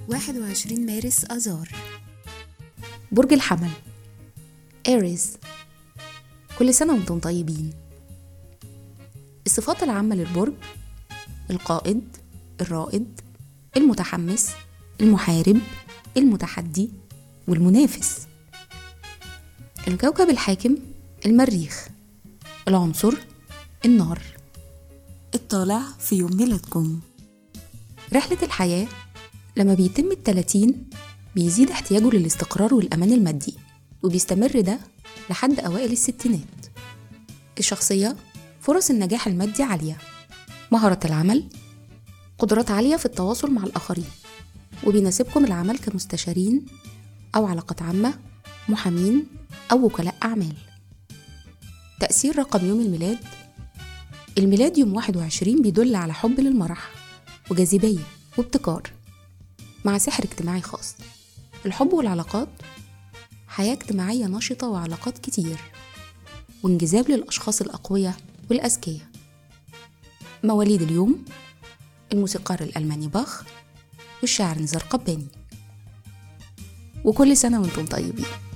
21 مارس آذار برج الحمل إيريز كل سنة وانتم طيبين الصفات العامة للبرج القائد الرائد المتحمس المحارب المتحدي والمنافس الكوكب الحاكم المريخ العنصر النار الطالع في يوم ميلادكم رحلة الحياة لما بيتم التلاتين بيزيد احتياجه للاستقرار والأمان المادي وبيستمر ده لحد أوائل الستينات الشخصية فرص النجاح المادي عالية مهارة العمل قدرات عالية في التواصل مع الآخرين وبيناسبكم العمل كمستشارين أو علاقات عامة محامين أو وكلاء أعمال تأثير رقم يوم الميلاد الميلاد يوم 21 بيدل على حب للمرح وجاذبية وابتكار مع سحر اجتماعي خاص الحب والعلاقات حياة اجتماعية نشطة وعلاقات كتير وانجذاب للأشخاص الأقوياء والأذكياء مواليد اليوم الموسيقار الألماني باخ والشاعر نزار قباني وكل سنة وانتم طيبين